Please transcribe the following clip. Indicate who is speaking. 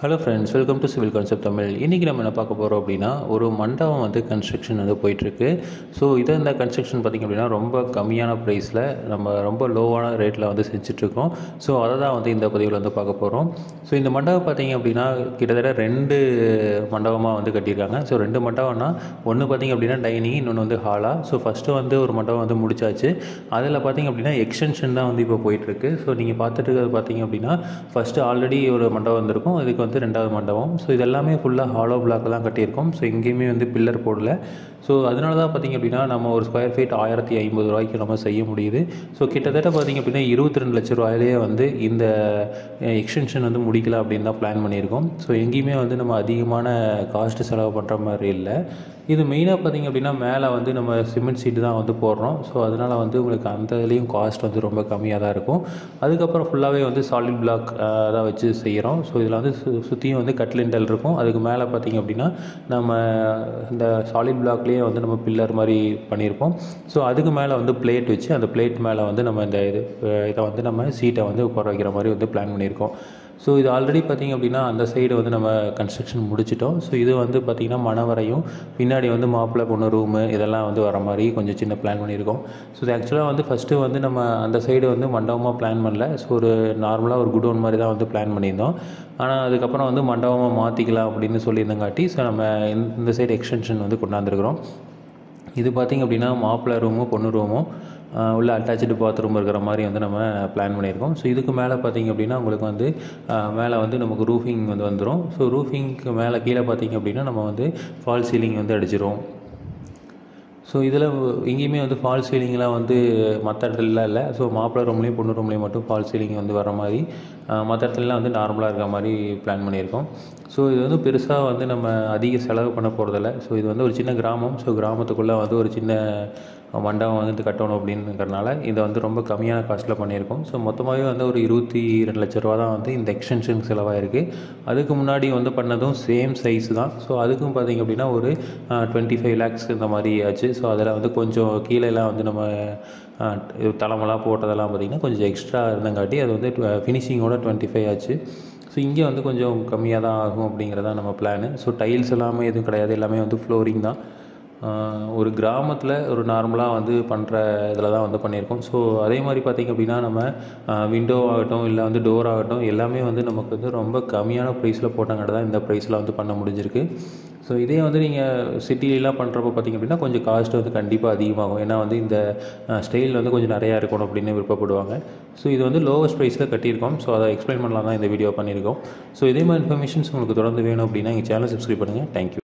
Speaker 1: hello friends welcome to civil concept Tamil இன்றைக்கி நம்ம என்ன பார்க்க போகிறோம் அப்படின்னா ஒரு மண்டபம் வந்து கன்ஸ்ட்ரக்ஷன் வந்து போயிட்டுருக்கு ஸோ இதை இந்த கன்ஸ்ட்ரக்ஷன் பார்த்திங்க அப்படின்னா ரொம்ப கம்மியான ப்ரைஸில் நம்ம ரொம்ப லோவான ரேட்டில் வந்து செஞ்சிட்ருக்கோம் ஸோ அதை தான் வந்து இந்த பதிவில் வந்து பார்க்க போகிறோம் ஸோ இந்த மண்டபம் பார்த்திங்க அப்படின்னா கிட்டத்தட்ட ரெண்டு மண்டபமாக வந்து கட்டியிருக்காங்க ஸோ ரெண்டு மண்டபம்னா ஒன்று பார்த்திங்க அப்படின்னா டைனிங் இன்னொன்று வந்து ஹாலாக ஸோ ஃபஸ்ட்டு வந்து ஒரு மண்டபம் வந்து முடிச்சாச்சு அதில் பார்த்திங்க அப்படின்னா எக்ஸ்டென்ஷன் தான் வந்து இப்போ போயிட்டுருக்கு ஸோ நீங்கள் பார்த்துட்டு இருக்கிறது பார்த்திங்க அப்படின்னா ஃபஸ்ட்டு ஆல்ரெடி ஒரு மண்டபம் வந்திருக்கும் அதுக்கு வந்து ரெண்டாவது மண்டபம் ஸோ இது எல்லாமே ஃபுல்லாக ஹாலோ பிளாக் தான் கட்டியிருக்கோம் ஸோ எங்கேயுமே வந்து பில்லர் போடல ஸோ அதனால தான் பார்த்திங்க அப்படின்னா நம்ம ஒரு ஸ்கொயர் ஃபீட் ஆயிரத்தி ஐம்பது ரூபாய்க்கு நம்ம செய்ய முடியுது ஸோ கிட்டத்தட்ட பார்த்திங்க அப்படின்னா இருபத்தி ரெண்டு லட்ச ரூபாயிலேயே வந்து இந்த எக்ஸ்டென்ஷன் வந்து முடிக்கலாம் அப்படின்னு தான் பிளான் பண்ணியிருக்கோம் ஸோ எங்கேயுமே வந்து நம்ம அதிகமான காஸ்ட்டு செலவு பண்ணுற மாதிரி இல்லை இது மெயினாக பார்த்திங்க அப்படின்னா மேலே வந்து நம்ம சிமெண்ட் சீட்டு தான் வந்து போடுறோம் ஸோ அதனால் வந்து உங்களுக்கு அந்த இதுலேயும் காஸ்ட் வந்து ரொம்ப கம்மியாக தான் இருக்கும் அதுக்கப்புறம் ஃபுல்லாகவே வந்து சாலிட் பிளாக் தான் வச்சு செய்கிறோம் ஸோ இதில் வந்து சு சுற்றியும் வந்து கட்லிண்டல் இருக்கும் அதுக்கு மேலே பார்த்திங்க அப்படின்னா நம்ம இந்த சாலிட் பிளாக்லேயே வந்து நம்ம பில்லர் மாதிரி பண்ணியிருப்போம் ஸோ அதுக்கு மேலே வந்து பிளேட் வச்சு அந்த பிளேட் மேலே வந்து நம்ம இந்த இது இதை வந்து நம்ம சீட்டை வந்து உட்கார வைக்கிற மாதிரி வந்து பிளான் பண்ணியிருக்கோம் ஸோ இது ஆல்ரெடி பார்த்திங்க அப்படின்னா அந்த சைடு வந்து நம்ம கன்ஸ்ட்ரக்ஷன் முடிச்சிட்டோம் ஸோ இது வந்து பார்த்திங்கன்னா மணவரையும் பின்னாடி வந்து மாப்பிள்ளை பொண்ணு ரூமு இதெல்லாம் வந்து வர மாதிரி கொஞ்சம் சின்ன பிளான் பண்ணியிருக்கோம் ஸோ இது ஆக்சுவலாக வந்து ஃபஸ்ட்டு வந்து நம்ம அந்த சைடு வந்து மண்டபமாக பிளான் பண்ணல ஸோ ஒரு நார்மலாக ஒரு குடோன் மாதிரி தான் வந்து பிளான் பண்ணியிருந்தோம் ஆனால் அதுக்கப்புறம் வந்து மண்டபமாக மாற்றிக்கலாம் அப்படின்னு சொல்லியிருந்தங்காட்டி ஸோ நம்ம இந்த சைடு எக்ஸ்டென்ஷன் வந்து கொண்டாந்துருக்குறோம் இது பார்த்திங்க அப்படின்னா மாப்பிள்ளை ரூமும் பொண்ணு ரூமும் உள்ள அட்டாச்சு பாத்ரூம் இருக்கிற மாதிரி வந்து நம்ம பிளான் பண்ணியிருக்கோம் ஸோ இதுக்கு மேலே பார்த்திங்க அப்படின்னா உங்களுக்கு வந்து மேலே வந்து நமக்கு ரூஃபிங் வந்து வந்துடும் ஸோ ரூஃபிங்க்கு மேலே கீழே பார்த்திங்க அப்படின்னா நம்ம வந்து ஃபால் சீலிங் வந்து அடிச்சிரும் ஸோ இதில் எங்கேயுமே வந்து ஃபால் சீலிங்லாம் வந்து மற்ற இடத்துலலாம் இல்லை ஸோ மாப்பிள்ளை ரூம்லேயும் பொண்ணு ரூம்லேயும் மட்டும் ஃபால் சீலிங் வந்து வர மாதிரி மற்ற இடத்துலலாம் வந்து நார்மலாக இருக்க மாதிரி பிளான் பண்ணியிருக்கோம் ஸோ இது வந்து பெருசாக வந்து நம்ம அதிக செலவு பண்ண போகிறதில்ல ஸோ இது வந்து ஒரு சின்ன கிராமம் ஸோ கிராமத்துக்குள்ளே வந்து ஒரு சின்ன மண்டபம் வந்து கட்டணும் அப்படிங்கிறனால இதை வந்து ரொம்ப கம்மியான காஸ்ட்டில் பண்ணியிருக்கோம் ஸோ மொத்தமாகவே வந்து ஒரு இருபத்தி ரெண்டு லட்ச ரூபா தான் வந்து இந்த எக்ஸ்டென்ஷனுக்கு செலவாயிருக்கு அதுக்கு முன்னாடி வந்து பண்ணதும் சேம் சைஸ் தான் ஸோ அதுக்கும் பார்த்திங்க அப்படின்னா ஒரு டுவெண்ட்டி ஃபைவ் லேக்ஸ் இந்த மாதிரி ஆச்சு ஸோ அதில் வந்து கொஞ்சம் கீழேலாம் வந்து நம்ம தலைமெல்லாம் போட்டதெல்லாம் பார்த்திங்கன்னா கொஞ்சம் எக்ஸ்ட்ரா இருந்தங்காட்டி அது வந்து ஃபினிஷிங்கோட டுவெண்ட்டி ஃபைவ் ஆச்சு ஸோ இங்கே வந்து கொஞ்சம் கம்மியாக தான் ஆகும் அப்படிங்கிறதான் நம்ம பிளானு ஸோ டைல்ஸ் எல்லாமே எதுவும் கிடையாது எல்லாமே வந்து ஃப்ளோரிங் தான் ஒரு கிராமத்தில் ஒரு நார்மலாக வந்து பண்ணுற இதில் தான் வந்து பண்ணியிருக்கோம் ஸோ அதே மாதிரி பார்த்திங்க அப்படின்னா நம்ம விண்டோ ஆகட்டும் இல்லை வந்து டோர் ஆகட்டும் எல்லாமே வந்து நமக்கு வந்து ரொம்ப கம்மியான ப்ரைஸில் போட்டாங்கிட்ட தான் இந்த ப்ரைஸில் வந்து பண்ண முடிஞ்சிருக்கு ஸோ இதே வந்து நீங்கள் சிட்டிலலாம் பண்ணுறப்ப பார்த்திங்க அப்படின்னா கொஞ்சம் காஸ்ட் வந்து கண்டிப்பாக அதிகமாகும் ஏன்னா வந்து இந்த ஸ்டைல் வந்து கொஞ்சம் நிறையா இருக்கணும் அப்படின்னு விருப்பப்படுவாங்க ஸோ இது வந்து லோவஸ்ட் ப்ரைஸில் கட்டியிருக்கோம் ஸோ அதை எக்ஸ்பிளைன் பண்ணலாம் தான் இந்த வீடியோ பண்ணியிருக்கோம் ஸோ இதே மாதிரி இன்ஃபர்மேஷன்ஸ் உங்களுக்கு தொடர்ந்து வேணும் அப்படின்னா எங்கள் சேனல் சப்ஸ்கிரைப் பண்ணுங்கள் தேங்க்யூ